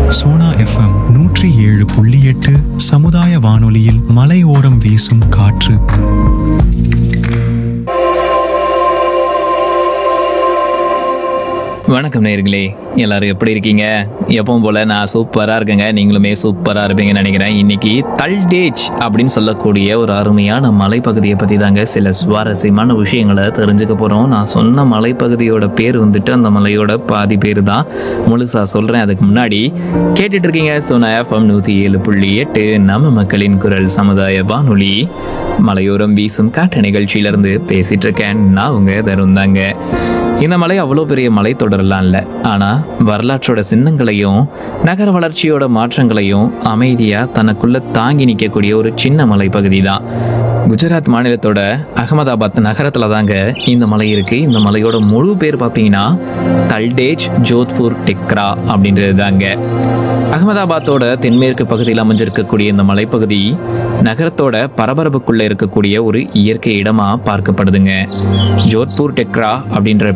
Sona FM நூற்றி ஏழு புள்ளி எட்டு சமுதாய வானொலியில் மலையோரம் வீசும் காற்று வணக்கம் நேயர்களே எல்லாரும் எப்படி இருக்கீங்க எப்பவும் போல நான் சூப்பரா இருக்கேங்க நீங்களுமே சூப்பரா இருப்பீங்கன்னு நினைக்கிறேன் இன்னைக்கு தல்டேஜ் அப்படின்னு சொல்லக்கூடிய ஒரு அருமையான மலைப்பகுதியை பத்தி தாங்க சில சுவாரஸ்யமான விஷயங்களை தெரிஞ்சுக்க போறோம் நான் சொன்ன மலைப்பகுதியோட பேர் வந்துட்டு அந்த மலையோட பாதி பேர் தான் முழுசா சொல்றேன் அதுக்கு முன்னாடி கேட்டுட்டு இருக்கீங்க சோனா எஃப்எம் நூத்தி ஏழு புள்ளி எட்டு நம்ம மக்களின் குரல் சமுதாய வானொலி மலையோரம் வீசும் காட்டு நிகழ்ச்சியிலிருந்து பேசிட்டு இருக்கேன் நான் உங்க தருண் தாங்க இந்த மலை அவ்வளோ பெரிய மலைத்தொடரெல்லாம் இல்லை ஆனால் வரலாற்றோட சின்னங்களையும் நகர வளர்ச்சியோட மாற்றங்களையும் அமைதியாக தனக்குள்ள தாங்கி நிற்கக்கூடிய ஒரு சின்ன மலைப்பகுதி தான் குஜராத் மாநிலத்தோட அகமதாபாத் நகரத்தில் தாங்க இந்த மலை இருக்கு இந்த மலையோட முழு பேர் பார்த்தீங்கன்னா தல்டேஜ் ஜோத்பூர் டெக்ரா அப்படின்றது தாங்க அகமதாபாத்தோட தென்மேற்கு பகுதியில் அமைஞ்சிருக்கக்கூடிய இந்த மலைப்பகுதி நகரத்தோட பரபரப்புக்குள்ள இருக்கக்கூடிய ஒரு இயற்கை இடமா பார்க்கப்படுதுங்க ஜோத்பூர் டெக்ரா அப்படின்ற